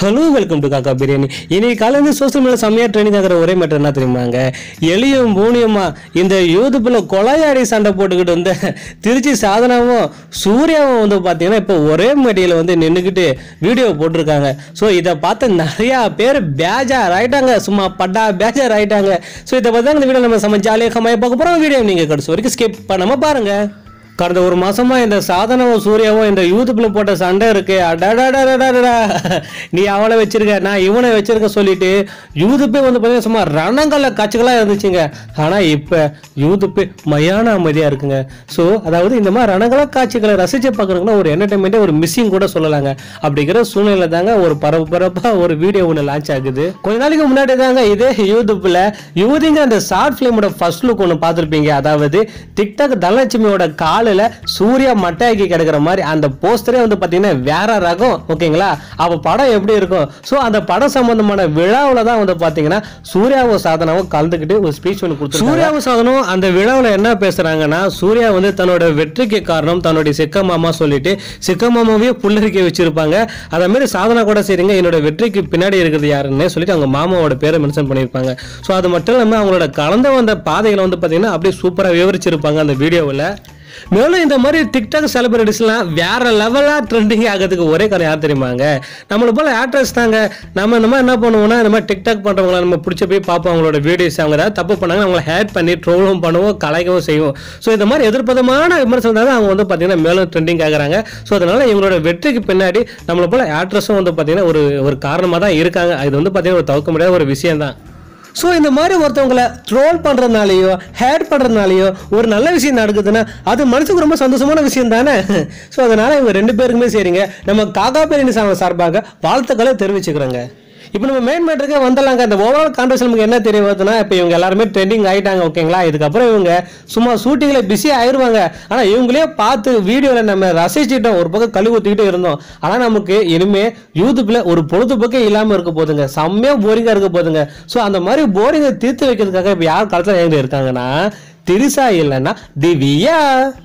Hello welcome to காக்கா பிரியாணி இன்னைக்கு காலையில சோசியல் மீடியா செம்மையா ட்ரெண்டிங் ஆகிற ஒரே மேட்டர் என்ன தெரியுமாங்க எலியும் பூனியமா இந்த யூதுப்பில் கொலையாடி சண்டை போட்டுக்கிட்டு இருந்த திருச்சி சாதனாவும் சூர்யாவும் வந்து பார்த்தீங்கன்னா இப்போ ஒரே மேடையில் வந்து நின்றுக்கிட்டு வீடியோ போட்டிருக்காங்க ஸோ இதை பார்த்து நிறையா பேர் பேஜார் ஆயிட்டாங்க சும்மா பட்டா பேஜார் ஆயிட்டாங்க ஸோ இதை பார்த்து இந்த வீடியோ நம்ம செம்ம ஜாலியாக கம்மியாக பார்க்க போகிறோம் வீடியோ நீங்கள் கடைசி வரைக்கும் ஸ்கிப் பண்ணாம பாருங்க கடந்த ஒரு மாசமா இந்த சாதனமும் சூர்யாவும் இந்த யூத்துக்குள்ள போட்ட சண்டை இருக்கு அடடடடடடடா. நீ அவளை வச்சிருக்க நான் இவனை வச்சிருக்க சொல்லிட்டு யூதுப்பே வந்து பார்த்தீங்கன்னா சும்மா ரணங்கல்ல காட்சிகளா இருந்துச்சுங்க ஆனா இப்ப யூதுப்பு மயான அமைதியா இருக்குங்க ஸோ அதாவது இந்த மாதிரி ரணங்கல காட்சிகளை ரசிச்சு பார்க்கறதுக்குன்னா ஒரு என்டர்டைன்மெண்ட்டே ஒரு மிஸ்ஸிங் கூட சொல்லலாங்க அப்படிங்கிற சூழ்நிலை தாங்க ஒரு பரபரப்பா ஒரு வீடியோ ஒன்று லான்ச் ஆகுது கொஞ்ச நாளைக்கு முன்னாடி தாங்க இதே யூடியூப்ல யூதிங்க அந்த ஷார்ட் ஃபிலிமோட ஃபர்ஸ்ட் லுக் ஒன்று பார்த்துருப்பீங்க அதாவது டிக்டாக் தனலட்சுமியோட காலில் சூர்யா மட்டையாக்கி கிடக்கிற மாதிரி அந்த போஸ்டரே வந்து பார்த்தீங்கன்னா வேற ரகம் ஓகேங்களா அவ படம் எப்படி இருக்கும் ஸோ அந்த படம் சம்பந்தமான விழாவில் தான் வந்து பார்த்தீங்கன்னா சூர்யாவும் சாதனாவும் கலந்துக்கிட்டு ஒரு ஸ்பீச் ஒன்று கொடுத்து சூர்யாவும் சாதனம் அந்த விழாவில் என்ன பேசுறாங்கன்னா சூர்யா வந்து தன்னோட வெற்றிக்கு காரணம் தன்னுடைய சிக்க மாமா சொல்லிட்டு சிக்க மாமாவே புல்லரிக்க வச்சிருப்பாங்க அதே மாதிரி சாதனா கூட சரிங்க என்னோட வெற்றிக்கு பின்னாடி இருக்கிறது யாருன்னு சொல்லிட்டு அவங்க மாமாவோட பேரை மென்ஷன் பண்ணியிருப்பாங்க ஸோ அது மட்டும் இல்லாமல் அவங்களோட கலந்து வந்த பாதைகளை வந்து பார்த்தீங்கன்னா அப்படியே சூப்பராக விவரிச்சிருப்பாங்க அந்த வீடியோவில் மேலும் இந்த மாதிரி டிக்டாக் செலிபிரிட்டிஸ்லாம் வேற லெவலாக ட்ரெண்டிங் ஆகிறதுக்கு ஒரே காரணம் யார் தெரியுமாங்க நம்மளை போல ஆக்ட்ரஸ் தாங்க நம்ம இந்த மாதிரி என்ன பண்ணுவோம்னா இந்த மாதிரி டிக்டாக் பண்ணுறவங்கள நம்ம பிடிச்ச போய் பார்ப்போம் அவங்களோட வீடியோஸ் அவங்க ஏதாவது தப்பு பண்ணாங்க அவங்கள ஹேட் பண்ணி ட்ரோலும் பண்ணுவோம் கலாய்க்கவும் செய்வோம் ஸோ இந்த மாதிரி எதிர்ப்பதமான விமர்சனம் தான் அவங்க வந்து பார்த்தீங்கன்னா மேலும் ட்ரெண்டிங் ஆகுறாங்க ஸோ அதனால இவங்களோட வெற்றிக்கு பின்னாடி நம்மளை போல ஆக்ட்ரஸும் வந்து பார்த்தீங்கன்னா ஒரு ஒரு காரணமாக தான் இருக்காங்க இது வந்து பார்த்தீங்கன்னா ஒரு தவிர்க்க முடியாத ஒரு விஷயம் தான் ஸோ இந்த மாதிரி ஒருத்தவங்களை ட்ரோல் பண்ணுறதுனாலையோ ஹேட் பண்ணுறதுனாலையோ ஒரு நல்ல விஷயம் நடக்குதுன்னா அது மனசுக்கு ரொம்ப சந்தோஷமான விஷயம் தானே ஸோ அதனால் இவங்க ரெண்டு பேருக்குமே சரிங்க நம்ம காக்கா பேரணி சார்பாக வாழ்த்துக்களை தெரிவிச்சுக்கிறோங்க இப்போ நம்ம மெயின் மேட்டருக்கு வந்துடலாங்க இந்த ஓவரால் கான்வர்சேஷன் நமக்கு என்ன தெரிய வருதுன்னா இப்போ இவங்க எல்லாருமே ட்ரெண்டிங் ஆகிட்டாங்க ஓகேங்களா இதுக்கப்புறம் இவங்க சும்மா ஷூட்டிங்கில் பிஸி ஆயிடுவாங்க ஆனால் இவங்களே பார்த்து வீடியோவில் நம்ம ரசிச்சிட்டோம் ஒரு பக்கம் கழுவி ஊற்றிக்கிட்டே இருந்தோம் ஆனால் நமக்கு இனிமே யூடியூப்ல ஒரு பொழுதுபோக்கே இல்லாமல் இருக்க போதுங்க செம்மையாக போரிங்காக இருக்க போதுங்க ஸோ அந்த மாதிரி போரிங்கை தீர்த்து வைக்கிறதுக்காக இப்போ யார் காலத்தில் எங்க இருக்காங்கன்னா திரிசா இல்லைன்னா திவ்யா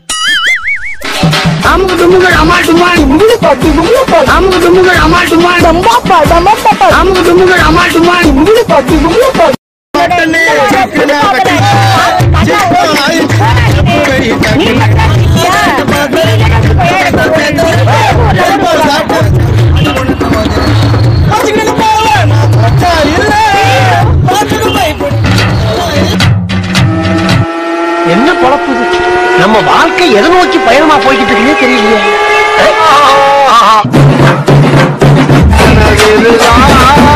அமுக்கு டுமுகள் அமால் டுமால் அமுக்கு டுமுகள் அமால் டுமால் அமுக்கு டுமுகள் அமால் டுமால் என்ன பொழப்பு இது? நம்ம வாழ்க்கை எதை நோக்கி பயணமா போய்கிட்டு இருக்குன்னே தெரியலையே